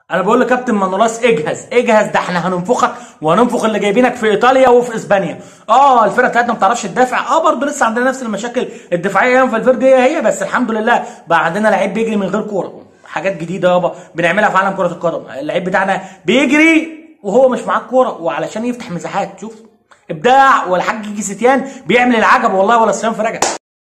انا بقول لكابتن مانولاس اجهز اجهز ده احنا هننفخك وهننفخ اللي جايبينك في ايطاليا وفي اسبانيا اه الفرقه بتاعتنا ما بتعرفش تدافع اه برضه لسه عندنا نفس المشاكل الدفاعيه ايام فالفيردي هي هي بس الحمد لله بقى عندنا لعيب بيجري من غير كوره حاجات جديده يابا بنعملها في عالم كره القدم اللعيب بتاعنا بيجري وهو مش معاه الكوره وعلشان يفتح مساحات شوف ابداع والحاج جيجي ستيان بيعمل العجب والله ولا الصيام في رجب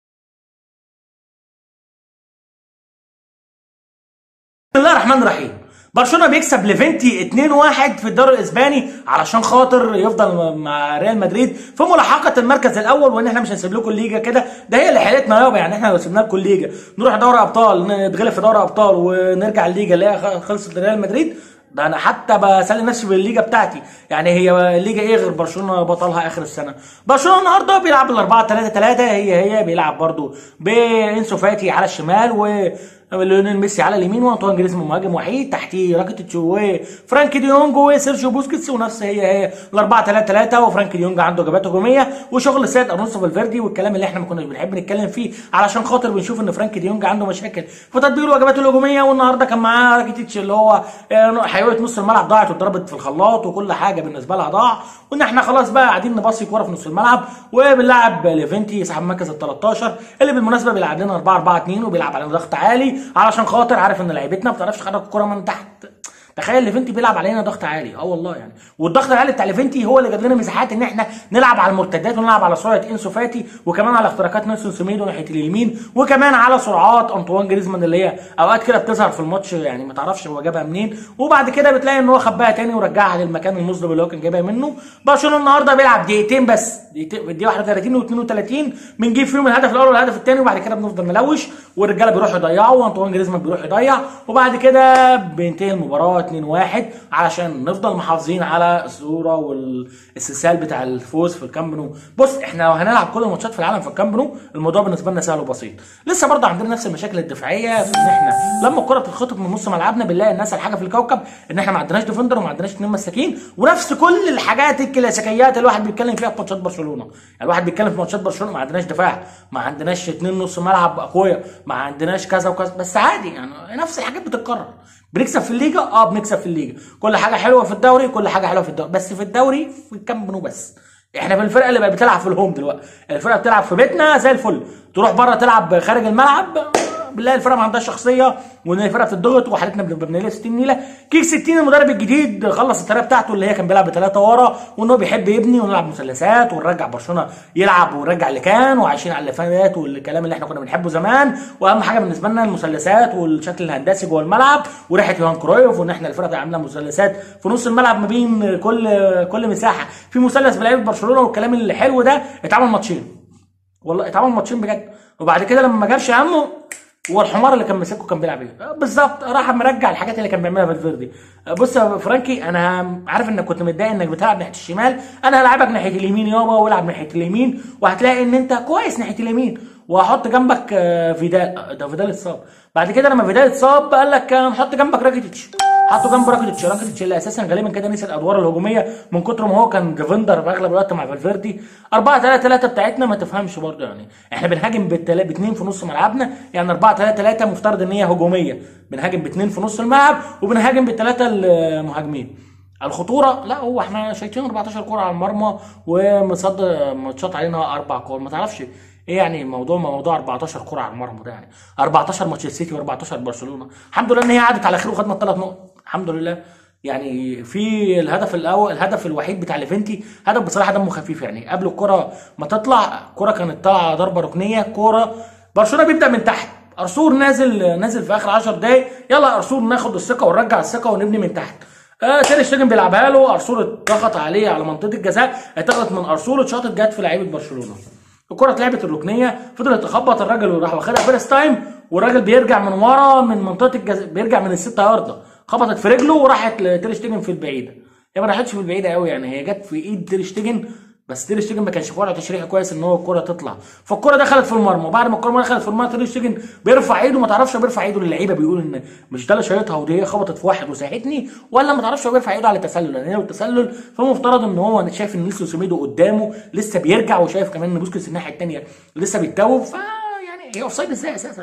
بسم الله الرحمن الرحيم برشلونه بيكسب ليفنتي 2-1 في الدوري الاسباني علشان خاطر يفضل مع ريال مدريد في ملاحقه المركز الاول وان احنا مش هنسيب لكم الليجا كده ده هي اللي حيلتنا يابا يعني احنا لو سيبنا لكم الليجا نروح دوري ابطال نتغلب في دوري ابطال ونرجع الليجا اللي هي خلصت لريال مدريد ده انا حتى بسلي نفسي بالليجا بتاعتي يعني هي الليجا ايه غير برشلونه بطلها اخر السنه برشلونه النهارده بيلعب ال 4 3 3 هي هي بيلعب برضو بانسو فاتي على الشمال و ليونيل ميسي على اليمين وانطوان جريزمان مهاجم وحيد تحتيه راكيتيتش وفرانكي دي يونج وسيرجيو بوسكيتس ونفس هي هي ال 4 3 3 وفرانكي دي يونج عنده اجابات هجوميه وشغل سيد ارونسو فالفيردي والكلام اللي احنا ما كناش بنحب نتكلم فيه علشان خاطر بنشوف ان فرانكي دي يونج عنده مشاكل في تدبير واجباته الهجوميه والنهارده كان معاه راكيتيتش اللي هو حيويه نص الملعب ضاعت واتضربت في الخلاط وكل حاجه بالنسبه لها ضاع وان احنا خلاص بقى قاعدين نبصي كوره في نص الملعب وبنلعب ليفنتي صاحب المركز ال 13 اللي بالمناسبه بيلعب لنا 4 4 2 وبيلعب علينا ضغط عالي علشان خاطر عارف ان لعيبتنا ما بتعرفش تحرك الكوره من تحت تخيل ليفنتي بيلعب علينا ضغط عالي اه والله يعني والضغط العالي بتاع ليفنتي هو اللي جاب لنا مساحات ان احنا نلعب على المرتدات ونلعب على سرعه انسو فاتي وكمان على اختراقات نيلسون سيميدو ناحيه اليمين وكمان على سرعات انطوان جريزمان اللي هي اوقات كده بتظهر في الماتش يعني ما تعرفش هو جابها منين وبعد كده بتلاقي ان هو خباها تاني ورجعها للمكان المظلم اللي هو كان جايبها منه برشلونه النهارده بيلعب دقيقتين بس دقيقتين 31 و32 بنجيب فيهم الهدف الاول والهدف الثاني وبعد كده بنفضل نلوش والرجاله بيروحوا يضيعوا وانطوان جريزمان بيروح يضيع وبعد كده بينتهي المباراه 2-1 علشان نفضل محافظين على الصوره والاستسهال بتاع الفوز في الكامب نو بص احنا لو هنلعب كل الماتشات في العالم في الكامب نو الموضوع بالنسبه لنا سهل وبسيط لسه برضه عندنا نفس المشاكل الدفاعيه في ان احنا لما الكره بتتخطف من نص ملعبنا بنلاقي الناس الحاجه في الكوكب ان احنا ما عندناش ديفندر وما عندناش اثنين مساكين ونفس كل الحاجات الكلاسيكيات اللي الواحد بيتكلم فيها في ماتشات برشلونه يعني الواحد بيتكلم في ماتشات برشلونه ما عندناش دفاع ما عندناش اثنين نص ملعب اقوياء ما عندناش كذا وكذا بس عادي يعني نفس الحاجات بتتكرر بنكسب في الليجا اه بنكسب في الليجا كل حاجه حلوه في الدوري كل حاجه حلوه في الدوري بس في الدوري في الكامب نو بس احنا في الفرقه اللي بقت بتلعب في الهوم دلوقتي الفرقه بتلعب في بيتنا زي الفل تروح بره تلعب خارج الملعب بالله الفرقه ما عندهاش شخصيه وان الفرقه بتضغط وحالتنا بنبقى بنلاقي 60 نيله كيك 60 المدرب الجديد خلص الطريقه بتاعته اللي هي كان بيلعب بثلاثه ورا وان هو بيحب يبني ونلعب مثلثات ونرجع برشلونه يلعب ونرجع اللي كان وعايشين على اللي فات والكلام اللي احنا كنا بنحبه زمان واهم حاجه بالنسبه لنا المثلثات والشكل الهندسي جوه الملعب وريحه يوهان كرويف وان احنا الفرقه عامله مثلثات في نص الملعب ما بين كل كل مساحه في مثلث بلعيبه برشلونه والكلام الحلو ده اتعمل ماتشين والله اتعمل ماتشين بجد وبعد كده لما ما جابش همه والحمار اللي كان ماسكه كان بيلعب ايه بالظبط راح مرجع الحاجات اللي كان بيعملها فالفيردي بص يا فرانكي انا عارف انك كنت متضايق انك بتلعب ناحيه الشمال انا هلاعبك ناحيه اليمين يابا والعب ناحيه اليمين وهتلاقي ان انت كويس ناحيه اليمين وهحط جنبك فيدال ده فيدال اتصاب بعد كده لما فيدال اتصاب قال لك نحط جنبك راكيتيتش حطوا جنب راكيتيتش راكيتيتش اللي اساسا غالبا كده نسي الادوار الهجوميه من كتر ما هو كان ديفندر في اغلب الوقت مع فالفيردي 4 3 3 بتاعتنا ما تفهمش برضه يعني احنا بنهاجم باثنين في نص ملعبنا يعني 4 3 3 مفترض ان هي هجوميه بنهاجم باثنين في نص الملعب وبنهاجم بالثلاثه المهاجمين الخطوره لا هو احنا شايفين 14 كوره على المرمى ومصد ماتشات علينا اربع كور ما تعرفش ايه يعني الموضوع موضوع 14 كرة على المرمى ده يعني 14 ماتش السيتي و14 برشلونه الحمد لله ان هي عدت على خير وخدنا الثلاث نقط الحمد لله يعني في الهدف الاول الهدف الوحيد بتاع ليفنتي هدف بصراحه دمه خفيف يعني قبل الكره ما تطلع الكره كانت طالعه ضربه ركنيه كوره برشلونه بيبدا من تحت ارسول نازل نازل في اخر 10 دقايق يلا ارسول ناخد الثقه ونرجع الثقه ونبني من تحت آه تير شتيجن بيلعبها له ارسول اتضغط عليه على منطقه الجزاء اتضغط من ارسول اتشاطت جت في لعيبه برشلونه الكره اتلعبت الركنيه فضلت تخبط الراجل وراح واخدها فيرست تايم والراجل بيرجع من ورا من منطقه الجزاء بيرجع من الستة ياردة خبطت في رجله وراحت لتير شتيجن في البعيده هي ما راحتش في البعيده قوي يعني هي جت في ايد تير شتيجن بس تير شتيجن ما كانش في وضع تشريحي كويس ان هو الكره تطلع فالكره دخلت في المرمى وبعد ما الكره دخلت في المرمى تير شتيجن بيرفع ايده ما تعرفش هو بيرفع ايده للعيبه بيقول ان مش ده اللي شايطها ودي هي خبطت في واحد وساعدني ولا ما تعرفش هو بيرفع ايده على التسلل لان هي التسلل فمفترض ان هو شايف ان نيلسون سيميدو قدامه لسه بيرجع وشايف كمان ان بوسكيتس الناحيه الثانيه لسه بيتوب ف يعني هي اوف سايد ازاي اساسا يعني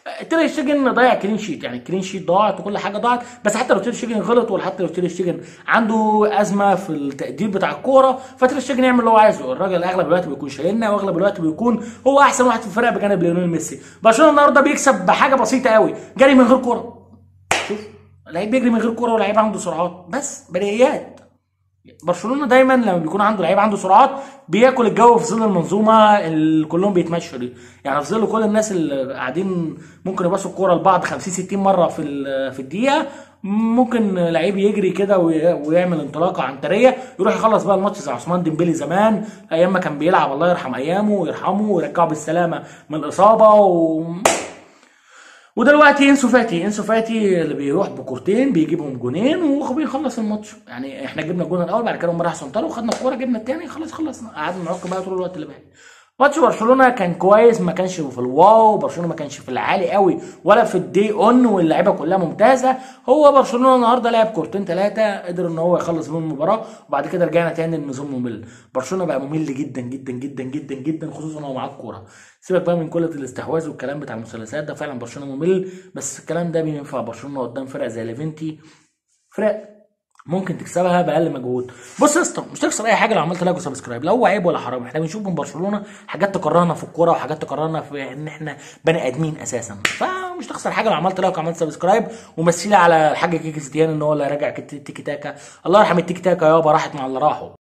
تير شتيجن ضيع كلين شيت يعني الكلين شيت ضاعت وكل حاجه ضاعت بس حتى لو تير شتيجن غلط ولا حتى لو تير شتيجن عنده ازمه في التقدير بتاع الكوره فتير شتيجن يعمل اللي هو عايزه الراجل اغلب الوقت بيكون شايلنا واغلب الوقت بيكون هو احسن واحد في الفرقه بجانب ليونيل ميسي برشلونه النهارده بيكسب بحاجه بسيطه قوي جري من غير كوره شوف لعيب بيجري من غير كوره ولعيب عنده سرعات بس بديهيات برشلونه دايما لما بيكون عنده لعيب عنده سرعات بياكل الجو في ظل المنظومه اللي كلهم بيتمشوا دي يعني في ظل كل الناس اللي قاعدين ممكن يباصوا الكوره لبعض 50 60 مره في ال- في الدقيقه ممكن لعيب يجري كده وي- ويعمل انطلاقه عنتريه يروح يخلص بقى الماتش زي عثمان ديمبلي زمان ايام ما كان بيلعب الله يرحم ايامه ويرحمه ويرجعه بالسلامه من الاصابه و... ودلوقتي انسو فاتي انسو فاتي اللي بيروح بكورتين بيجيبهم جونين وبيخلص الماتش يعني احنا جبنا الجون الاول بعد كده قمنا راح سنتر وخدنا الكوره جبنا الثاني خلاص خلصنا قعدنا نعك بقى طول الوقت اللي باقي ماتش برشلونه كان كويس ما كانش في الواو برشلونه ما كانش في العالي قوي ولا في الدي اون واللعيبه كلها ممتازه هو برشلونه النهارده لعب كورتين ثلاثه قدر ان هو يخلص بيهم المباراه وبعد كده رجعنا تاني للنظام ممل برشلونه بقى ممل جدا جدا جدا جدا جدا خصوصا هو معاه الكوره سيبك بقى من كل الاستحواذ والكلام بتاع المثلثات ده فعلا برشلونه ممل بس الكلام ده بينفع برشلونه قدام فرق زي ليفنتي فرق ممكن تكسبها باقل مجهود بص يا اسطى مش تخسر اي حاجه لو عملت لايك وسبسكرايب لا هو عيب ولا حرام احنا بنشوف من برشلونه حاجات تكرهنا في الكوره وحاجات تكرهنا في ان احنا بني ادمين اساسا فمش تخسر حاجه لو عملت لايك وعملت سبسكرايب ومثلي على الحاج كيكي ستيان ان هو اللي راجع التيكي تاكا الله يرحم التيكي تاكا يابا راحت مع اللي راحوا